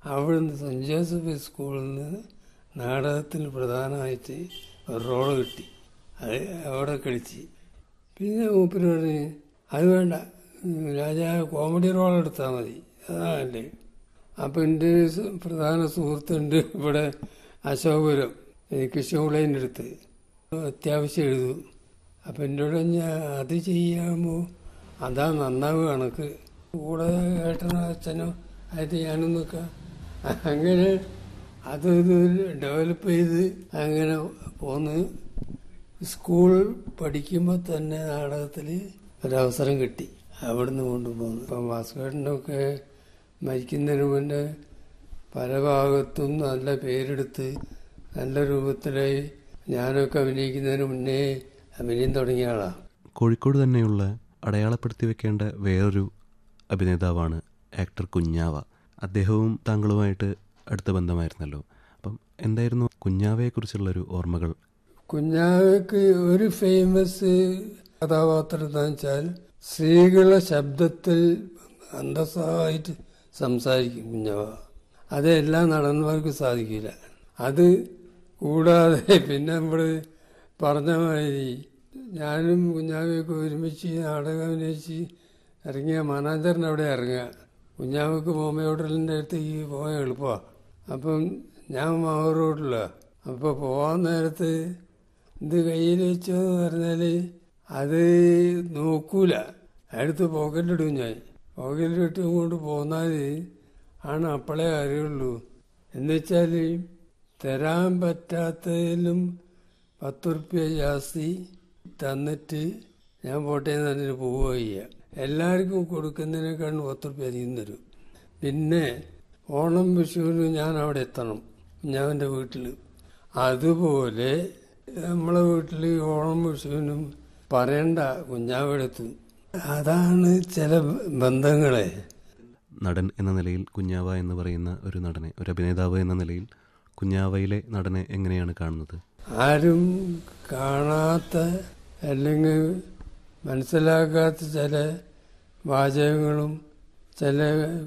അവിടുന്ന് cent Joseph സ്കൂളിൽ നിന്ന് നാടകത്തിന് പ്രധാനമായിട്ട് ഒരു റോള് കിട്ടി അത് അവിടെ കളിച്ച് പിന്നെ മൂപ്പര് പറഞ്ഞ് അത് വേണ്ട രാജാ കോമഡി റോൾ എടുത്താൽ മതി അതാണല്ലേ അപ്പം എൻ്റെ സു- പ്രധാന സുഹൃത്തുണ്ട് ഇവിടെ അശോകപുരം കൃഷ്ണപിള്ളേൻ്റെ അടുത്ത് അത്യാവശ്യം എഴുതും അപ്പം എന്നോട് ഞാൻ അത് ചെയ്യാമോ അതാ നന്നാവ് കണക്ക് കൂടെ ഏട്ടനോ അച്ഛനോ ആയിട്ട് ഞാനും നിൽക്കാം അങ്ങനെ അത് ഇത് ഡെവലപ്പ് ചെയ്ത് അങ്ങനെ പോന്ന് സ്കൂൾ പഠിക്കുമ്പോൾ തന്നെ നാടകത്തിൽ ഒരവസരം കിട്ടി അവിടുന്ന് കൊണ്ടുപോകുന്നു ഇപ്പം ഭാസ്കരനൊക്കെ മരിക്കുന്നതിന് മുന്നേ പല ഭാഗത്തും നല്ല പേരെടുത്ത് നല്ല രൂപത്തിലായി ഞാനൊക്കെ അഭിനയിക്കുന്നതിന് മുന്നേ അഭിനയം തുടങ്ങിയ ആളാണ് കോഴിക്കോട് തന്നെയുള്ള അടയാളപ്പെടുത്തി വെക്കേണ്ട വേറൊരു അഭിനേതാവാണ് ആക്ടർ കുഞ്ഞാവ അദ്ദേഹവും താങ്കളുമായിട്ട് അടുത്ത ബന്ധമായിരുന്നല്ലോ അപ്പം എന്തായിരുന്നു കുഞ്ഞാവയെക്കുറിച്ചുള്ളൊരു ഓർമ്മകൾ കുഞ്ഞാവയ്ക്ക് ഒരു ഫേമസ് കഥാപാത്രം എന്താണെന്ന് വെച്ചാൽ സ്ത്രീകളുടെ ശബ്ദത്തിൽ അന്തസ്സായിട്ട് സംസാരിക്കും കുഞ്ഞാവ അത് എല്ലാ നടന്മാർക്കും സാധിക്കില്ല അത് കൂടാതെ പിന്നെ നമ്മൾ പറഞ്ഞ മാതിരി ഞാനും കുഞ്ഞാവയൊക്കെ ഒരുമിച്ച് നാടകം അഭിനയിച്ച് ഇറങ്ങിയ മാനാഞ്ചറിന് അവിടെ ഇറങ്ങുക കുഞ്ഞാവക്ക് ബോംബെ ഹോട്ടലിൻ്റെ അടുത്തേക്ക് പോകാൻ എളുപ്പമാണ് അപ്പം ഞാൻ മാവൂർ റോഡില്ല അപ്പോൾ പോകാൻ നേരത്ത് ഇത് കയ്യിൽ വെച്ചെന്ന് പറഞ്ഞാൽ അത് നോക്കൂല അടുത്ത് പോക്കറ്റിലിടും ഞാൻ പോക്കറ്റിലിട്ട് കൊണ്ട് പോന്നാൽ ആണ് അപ്പോഴേ അറിയുള്ളൂ എന്നുവെച്ചാൽ തരാൻ പറ്റാത്തതിലും പത്ത് റുപ്യ ജാസ്തി തന്നിട്ട് ഞാൻ പോട്ടെ എന്ന് പറഞ്ഞിട്ട് പോവുക ചെയ്യുക എല്ലാവർക്കും കൊടുക്കുന്നതിനേക്കാളും പത്ത് റുപ്യ അധികം തരും പിന്നെ ഓണം വിഷുവിന് ഞാൻ അവിടെ എത്തണം ഞാൻ എൻ്റെ വീട്ടിൽ അതുപോലെ നമ്മളെ വീട്ടിൽ ഓണം വിഷുവിനും പറയണ്ട കുഞ്ഞാവെടുത്ത് അതാണ് ചില ബന്ധങ്ങളെ നടൻ എന്ന നിലയിൽ കുഞ്ഞാവ എന്ന് പറയുന്ന ഒരു നടനെ ഒരു അഭിനേതാവ് എന്ന നിലയിൽ കുഞ്ഞാവയിലെ നടനെ എങ്ങനെയാണ് കാണുന്നത് ആരും കാണാത്ത അല്ലെങ്കിൽ മനസ്സിലാക്കാത്ത ചില വാചകങ്ങളും ചില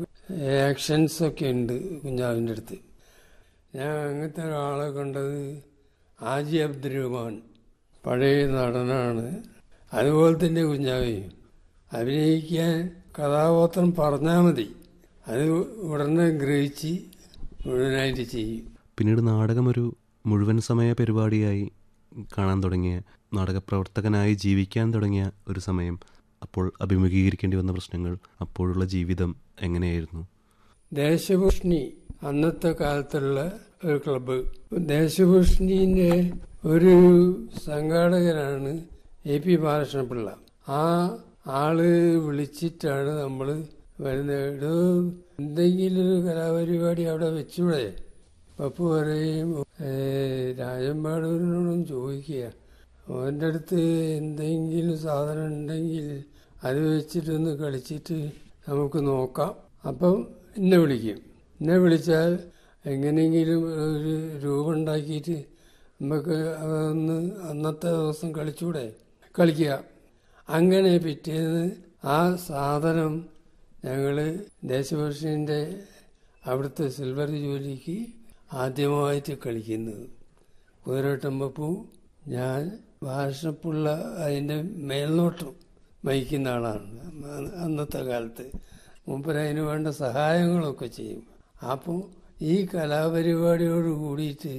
ആക്ഷൻസൊക്കെ ഉണ്ട് കുഞ്ഞാവിൻ്റെ അടുത്ത് ഞാൻ അങ്ങനത്തെ ഒരാളെ കണ്ടത് ആജി അബ്ദുറഹ്മാൻ പഴയ നടനാണ് അതുപോലെ തന്നെ കുഞ്ഞാവയും അഭിനയിക്കാൻ കഥാപാത്രം പറഞ്ഞാൽ മതി അത് ഉടനെ ഗ്രഹിച്ച് മുഴുവനായിട്ട് ചെയ്യും പിന്നീട് നാടകം ഒരു മുഴുവൻ സമയ പരിപാടിയായി കാണാൻ തുടങ്ങിയ നാടകപ്രവർത്തകനായി ജീവിക്കാൻ തുടങ്ങിയ ഒരു സമയം അപ്പോൾ അഭിമുഖീകരിക്കേണ്ടി വന്ന പ്രശ്നങ്ങൾ അപ്പോഴുള്ള ജീവിതം എങ്ങനെയായിരുന്നു ദേശഭൂഷണി അന്നത്തെ കാലത്തുള്ള ഒരു ക്ലബ്ബ് ദേശഭൂഷണിന്റെ ഒരു സംഘാടകനാണ് എ പി ബാലകൃഷ്ണപിള്ള ആ ആള് വിളിച്ചിട്ടാണ് നമ്മൾ വരുന്നത് എടോ എന്തെങ്കിലും ഒരു കലാപരിപാടി അവിടെ വെച്ചൂടെ പപ്പു പറയും "ഏ, രാജമ്പാടൂരിനോടും ചോദിക്കുക അവൻ്റെ അടുത്ത് എന്തെങ്കിലും സാധനം ഉണ്ടെങ്കിൽ അത് വെച്ചിട്ടൊന്ന് കളിച്ചിട്ട് നമുക്ക് നോക്കാം അപ്പം എന്നെ വിളിക്കും എന്നെ വിളിച്ചാൽ എങ്ങനെയെങ്കിലും ഒരു രൂപം ഉണ്ടാക്കിയിട്ട് നമുക്ക് അതൊന്ന് അന്നത്തെ ദിവസം കളിച്ചൂടെ കളിക്കുക അങ്ങനെ പിറ്റേന്ന് ആ സാധനം ഞങ്ങൾ ദേശഭക്ഷണൻ്റെ അവിടുത്തെ സിൽവർ ജോലിക്ക് ആദ്യമായിട്ട് കളിക്കുന്നത് കുതിരട്ടമ്പപ്പൂ ഞാൻ ഭാഷപ്പുള്ള അതിൻ്റെ മേൽനോട്ടം വഹിക്കുന്ന ആളാണ് അന്ന് അന്നത്തെ കാലത്ത് മൂപ്പര് അതിന് വേണ്ട സഹായങ്ങളൊക്കെ ചെയ്യും അപ്പോൾ ഈ കലാപരിപാടിയോട് കൂടിയിട്ട്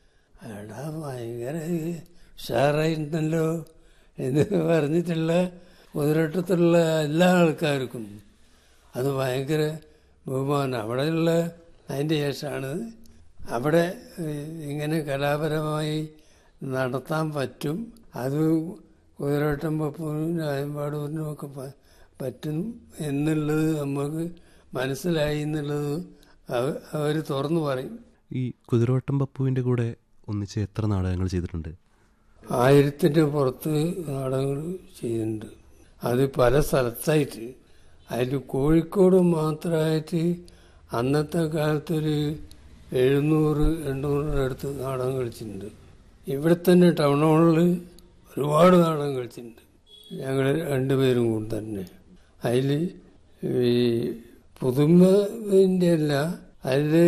എടാ ഭയങ്കര ഉഷാറായിരുന്നല്ലോ എന്ന് പറഞ്ഞിട്ടുള്ള കുതിരട്ടത്തുള്ള എല്ലാ ആൾക്കാർക്കും അത് ഭയങ്കര ബഹുമാനം അവിടെയുള്ള അതിൻ്റെ ശേഷമാണ് അവിടെ ഏഹ്, ഇങ്ങനെ കലാപരമായി നടത്താൻ പറ്റും അത് കുതിരവട്ടം പപ്പൂനും രായമ്പാടൂരിനും ഒക്കെ പ- പറ്റും എന്നുള്ളത് നമുക്ക് മനസ്സിലായി എന്നുള്ളത് അവർ തുറന്നു പറയും ഈ കുതിരവട്ടം പപ്പുവിൻ്റെ കൂടെ ഒന്നിച്ച് എത്ര നാടകങ്ങൾ ചെയ്തിട്ടുണ്ട് ആയിരത്തിൻ്റെ പുറത്ത് നാടകങ്ങൾ ചെയ്യുന്നുണ്ട് അത് പല സ്ഥലത്തായിട്ട് അതിൽ കോഴിക്കോട് മാത്രമായിട്ട് അന്നത്തെ കാലത്തൊരു എഴുന്നൂറ് എണ്ണൂറിൻ്റെ അടുത്ത് നാടകം കളിച്ചിട്ടുണ്ട് ഇവിടെ തന്നെ ടൗൺ ഹാളിൽ ഒരുപാട് നാടകം കളിച്ചിട്ടുണ്ട് ഞങ്ങൾ രണ്ടുപേരും കൂടി തന്നെ അതിൽ ഈ പുതുമൻ്റെ അല്ല അതിൽ